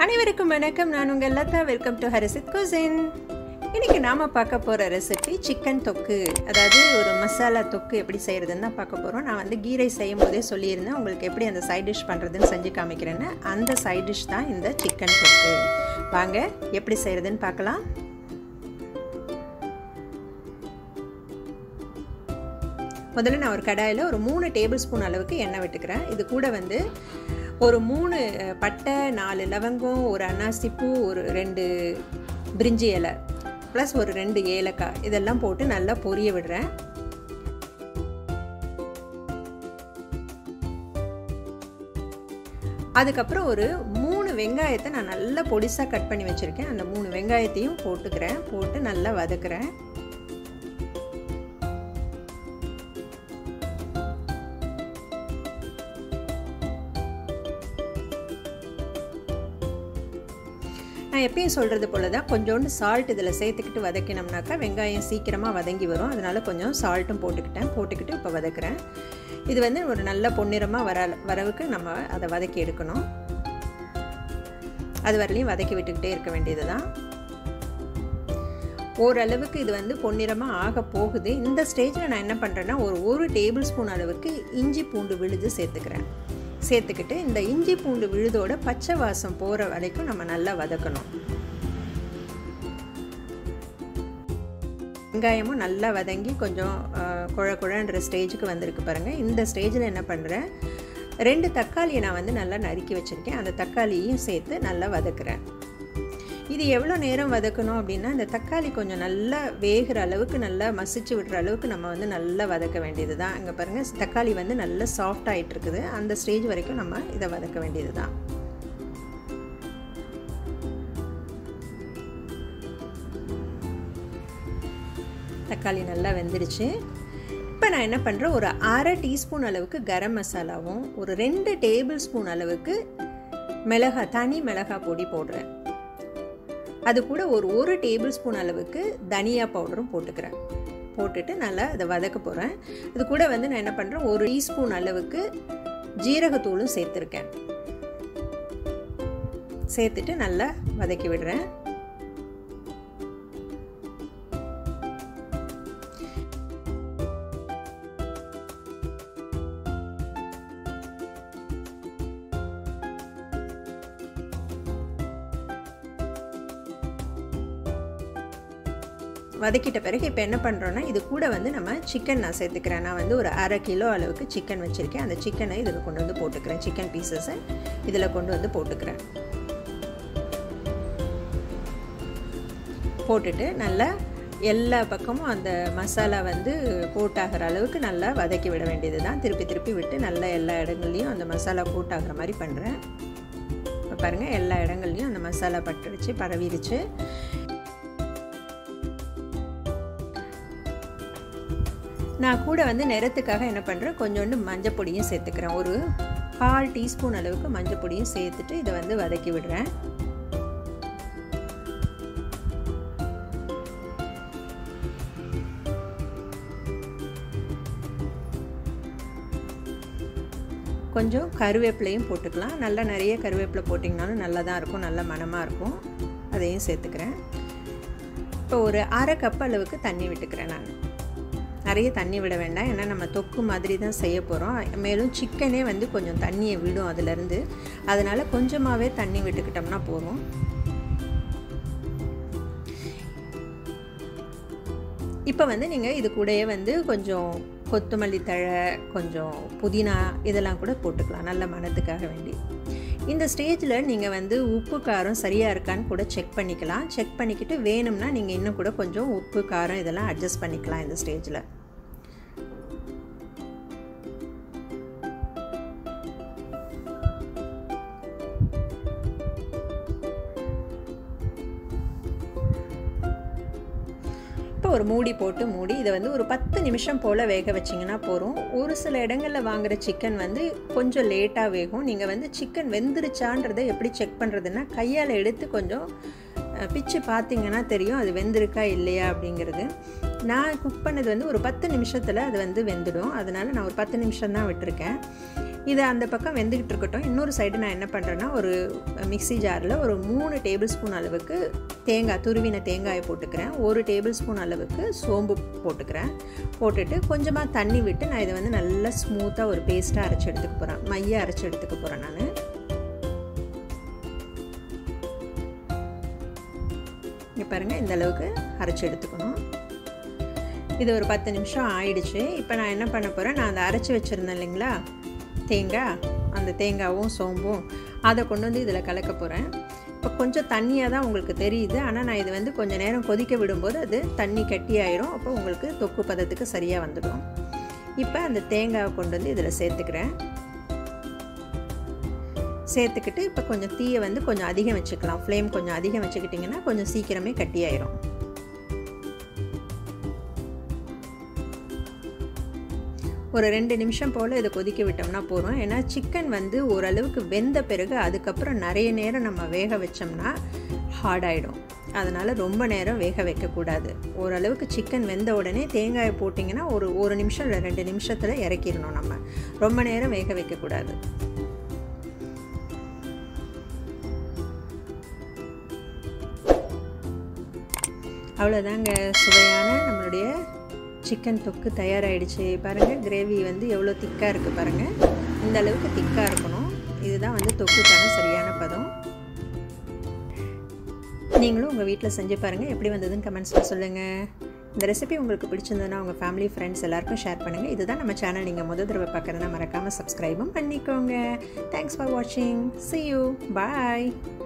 அனைவருக்கும் வணக்கம் நான் உங்கள் Latha welcome to Harishith cuisine இன்றைக்கி நாம் பார்க்க போகிற ரெசிபி சிக்கன் தொக்கு அதாவது ஒரு மசாலா தொக்கு எப்படி செய்கிறதுன்னு தான் பார்க்க போகிறோம் நான் வந்து கீரை செய்யும் போதே சொல்லியிருந்தேன் உங்களுக்கு எப்படி அந்த சைட் டிஷ் பண்ணுறதுன்னு செஞ்சு காமிக்கிறேன்னு அந்த சைட் டிஷ் தான் இந்த சிக்கன் தொக்கு வாங்க எப்படி செய்கிறதுன்னு பார்க்கலாம் முதல்ல நான் ஒரு கடாயில் ஒரு மூணு டேபிள் ஸ்பூன் அளவுக்கு எண்ணெய் விட்டுக்கிறேன் இது கூட வந்து ஒரு மூணு பட்டை நாலு லவங்கம் ஒரு அன்னாசிப்பூ ஒரு ரெண்டு பிரிஞ்சி இலை ப்ளஸ் ஒரு ரெண்டு ஏலக்காய் இதெல்லாம் போட்டு நல்லா பொரிய விடுறேன் அதுக்கப்புறம் ஒரு மூணு வெங்காயத்தை நான் நல்லா பொடிசாக கட் பண்ணி வச்சுருக்கேன் அந்த மூணு வெங்காயத்தையும் போட்டுக்கிறேன் போட்டு நல்லா வதக்குறேன் நான் எப்பயும் சொல்கிறது போல தான் கொஞ்சோண்டு சால்ட் இதில் சேர்த்துக்கிட்டு வதக்கினோம்னாக்கா வெங்காயம் சீக்கிரமாக வதங்கி வரும் அதனால் கொஞ்சம் சால்ட்டும் போட்டுக்கிட்டேன் போட்டுக்கிட்டு இப்போ வதக்குறேன் இது வந்து ஒரு நல்ல பொன்னிறமாக வர வரவுக்கு நம்ம அதை வதக்கி எடுக்கணும் அது வரலையும் வதக்கி விட்டுக்கிட்டே இருக்க வேண்டியது தான் ஓரளவுக்கு இது வந்து பொன்னிறமாக ஆக போகுது இந்த ஸ்டேஜில் நான் என்ன பண்ணுறேன்னா ஒரு ஒரு டேபிள் ஸ்பூன் அளவுக்கு இஞ்சி பூண்டு விழுது சேர்த்துக்கிறேன் சேர்த்துக்கிட்டு இந்த இஞ்சி பூண்டு விழுதோட பச்சை வாசம் போகிற வரைக்கும் நம்ம நல்லா வதக்கணும் வெங்காயமும் நல்லா வதங்கி கொஞ்சம் குழ குழன்ற ஸ்டேஜுக்கு வந்திருக்கு பாருங்கள் இந்த ஸ்டேஜில் என்ன பண்ணுறேன் ரெண்டு தக்காளியை நான் வந்து நல்லா நறுக்கி வச்சுருக்கேன் அந்த தக்காளியையும் சேர்த்து நல்லா வதக்குறேன் இது எவ்வளோ நேரம் வதக்கணும் அப்படின்னா இந்த தக்காளி கொஞ்சம் நல்லா வேகிற அளவுக்கு நல்லா மசிச்சு விடுற அளவுக்கு நம்ம வந்து நல்லா வதக்க வேண்டியது தான் இங்கே பாருங்கள் தக்காளி வந்து நல்லா சாஃப்ட் ஆகிட்டு இருக்குது அந்த ஸ்டேஜ் வரைக்கும் நம்ம இதை வதக்க வேண்டியது தான் தக்காளி நல்லா வெந்துடுச்சு இப்போ நான் என்ன பண்ணுறேன் ஒரு அரை டீஸ்பூன் அளவுக்கு கரம் மசாலாவும் ஒரு ரெண்டு டேபிள் ஸ்பூன் அளவுக்கு மிளகா தனி மிளகா பொடி போடுறேன் அது கூட ஒரு ஒரு டேபிள் ஸ்பூன் அளவுக்கு தனியா பவுடரும் போட்டுக்கிறேன் போட்டுட்டு நல்லா அதை வதக்க போகிறேன் இது கூட வந்து நான் என்ன பண்ணுறேன் ஒரு டீஸ்பூன் அளவுக்கு ஜீரகத்தூளும் சேர்த்துருக்கேன் சேர்த்துட்டு நல்லா வதக்கி விடுறேன் வதக்கிட்ட பிறகு இப்போ என்ன பண்ணுறோன்னா இது கூட வந்து நம்ம சிக்கன் நான் சேர்த்துக்கிறேன் நான் வந்து ஒரு அரை கிலோ அளவுக்கு சிக்கன் வச்சுருக்கேன் அந்த சிக்கனை இதில் கொண்டு வந்து போட்டுக்கிறேன் சிக்கன் பீசஸை இதில் கொண்டு வந்து போட்டுக்கிறேன் போட்டுட்டு நல்லா எல்லா பக்கமும் அந்த மசாலா வந்து போட்டாகிற அளவுக்கு நல்லா வதக்கி விட வேண்டியது தான் திருப்பி திருப்பி விட்டு நல்லா எல்லா இடங்கள்லையும் அந்த மசாலா போட்டாகிற மாதிரி பண்ணுறேன் இப்போ பாருங்கள் எல்லா இடங்கள்லையும் அந்த மசாலா பட்டுடுச்சு பரவிடுச்சு நான் கூட வந்து நிறத்துக்காக என்ன பண்ணுறேன் கொஞ்சோண்டு மஞ்சள் பொடியும் சேர்த்துக்கிறேன் ஒரு கால் டீஸ்பூன் அளவுக்கு மஞ்சள் பொடியும் சேர்த்துட்டு இதை வந்து வதக்கி விடுறேன் கொஞ்சம் கருவேப்பிலையும் போட்டுக்கலாம் நல்லா நிறைய கருவேப்பிலை போட்டிங்கனாலும் நல்லா தான் இருக்கும் நல்ல மனமாக இருக்கும் அதையும் சேர்த்துக்கிறேன் இப்போ ஒரு அரை கப் அளவுக்கு தண்ணி விட்டுக்கிறேன் நான் நிறைய தண்ணி விட வேண்டாம் ஏன்னா நம்ம தொக்கு மாதிரி தான் செய்ய போகிறோம் மேலும் சிக்கனே வந்து கொஞ்சம் தண்ணியை விடும் அதிலேருந்து அதனால் கொஞ்சமாகவே தண்ணி விட்டுக்கிட்டோம்னா போதும் இப்போ வந்து நீங்கள் இது கூடயே வந்து கொஞ்சம் கொத்தமல்லி தழை கொஞ்சம் புதினா இதெல்லாம் கூட போட்டுக்கலாம் நல்ல மனத்துக்காக வேண்டி இந்த ஸ்டேஜில் நீங்கள் வந்து உப்பு காரம் சரியாக இருக்கான்னு கூட செக் பண்ணிக்கலாம் செக் பண்ணிக்கிட்டு வேணும்னா நீங்கள் இன்னும் கூட கொஞ்சம் உப்பு காரம் இதெல்லாம் அட்ஜஸ்ட் பண்ணிக்கலாம் இந்த ஸ்டேஜில் இப்போ ஒரு மூடி போட்டு மூடி இதை வந்து ஒரு பத்து நிமிஷம் போல் வேக வச்சிங்கன்னா போகிறோம் ஒரு சில இடங்களில் வாங்குகிற சிக்கன் வந்து கொஞ்சம் லேட்டாக வேகும் நீங்கள் வந்து சிக்கன் வெந்துருச்சான்றதை எப்படி செக் பண்ணுறதுன்னா கையால் எடுத்து கொஞ்சம் பிச்சு பார்த்தீங்கன்னா தெரியும் அது வெந்திருக்கா இல்லையா அப்படிங்கிறது நான் குக் பண்ணது வந்து ஒரு பத்து நிமிஷத்தில் அது வந்து வெந்துடும் அதனால் நான் ஒரு பத்து நிமிஷம் தான் விட்டுருக்கேன் இது அந்த பக்கம் வெந்துக்கிட்டு இருக்கட்டும் இன்னொரு சைடு நான் என்ன பண்ணுறேன்னா ஒரு மிக்சி ஜாரில் ஒரு மூணு டேபிள் ஸ்பூன் அளவுக்கு தேங்காய் துருவின தேங்காயை போட்டுக்கிறேன் ஒரு டேபிள் ஸ்பூன் அளவுக்கு சோம்பு போட்டுக்கிறேன் போட்டுட்டு கொஞ்சமாக தண்ணி விட்டு நான் இதை வந்து நல்லா ஸ்மூத்தாக ஒரு பேஸ்ட்டாக அரைச்சி எடுத்துக்க போகிறேன் மைய அரைச்சி எடுத்துக்க போகிறேன் நான் இங்கே பாருங்கள் இந்த அளவுக்கு அரைச்சி எடுத்துக்கணும் இது ஒரு பத்து நிமிஷம் ஆயிடுச்சு இப்போ நான் என்ன பண்ண போகிறேன் நான் அந்த அரைச்சி வச்சுருந்தேன் இல்லைங்களா தேங்காய் அந்த தேங்காவும் சோம்பும் அதை கொண்டு வந்து இதில் கலக்க போகிறேன் இப்போ கொஞ்சம் தண்ணியாக தான் உங்களுக்கு தெரியுது ஆனால் நான் இது வந்து கொஞ்சம் நேரம் கொதிக்க விடும்போது அது தண்ணி கட்டி ஆயிரும் அப்போ உங்களுக்கு தொக்கு பதத்துக்கு சரியாக வந்துடும் இப்போ அந்த தேங்காவை கொண்டு வந்து இதில் சேர்த்துக்கிறேன் சேர்த்துக்கிட்டு இப்போ கொஞ்சம் தீயை வந்து கொஞ்சம் அதிகம் வச்சுக்கலாம் ஃப்ளேம் கொஞ்சம் அதிகம் வச்சுக்கிட்டிங்கன்னா கொஞ்சம் சீக்கிரமே கட்டி ஆயிரும் ஒரு ரெண்டு நிமிஷம் போல் இதை கொதிக்க விட்டோம்னா போதும் ஏன்னா சிக்கன் வந்து ஓரளவுக்கு வெந்த பிறகு அதுக்கப்புறம் நிறைய நேரம் நம்ம வேக வச்சோம்னா ஹார்ட் ஆகிடும் அதனால் ரொம்ப நேரம் வேக வைக்கக்கூடாது ஓரளவுக்கு சிக்கன் வெந்த உடனே தேங்காயை போட்டிங்கன்னா ஒரு ஒரு நிமிஷம் இல்லை ரெண்டு நிமிஷத்தில் இறக்கிடணும் நம்ம ரொம்ப நேரம் வேக வைக்கக்கூடாது அவ்வளோதாங்க சுவையான நம்மளுடைய சிக்கன் தொக்கு தயாராகிடுச்சு பாருங்கள் கிரேவி வந்து எவ்வளோ திக்காக இருக்குது பாருங்கள் இந்த அளவுக்கு திக்காக இருக்கணும் இதுதான் வந்து தொக்குக்கான சரியான பதம் நீங்களும் உங்கள் வீட்டில் செஞ்சு பாருங்கள் எப்படி வந்ததுன்னு கமெண்ட்ஸில் சொல்லுங்கள் இந்த ரெசிபி உங்களுக்கு பிடிச்சிருந்ததுன்னா உங்கள் ஃபேமிலி ஃப்ரெண்ட்ஸ் எல்லாருக்கும் ஷேர் பண்ணுங்கள் இதுதான் நம்ம சேனல் நீங்கள் முதல் தடவை பார்க்குறதுனா மறக்காமல் சப்ஸ்கிரைபும் பண்ணிக்கோங்க தேங்க்ஸ் ஃபார் வாட்சிங் சி யூ பாய்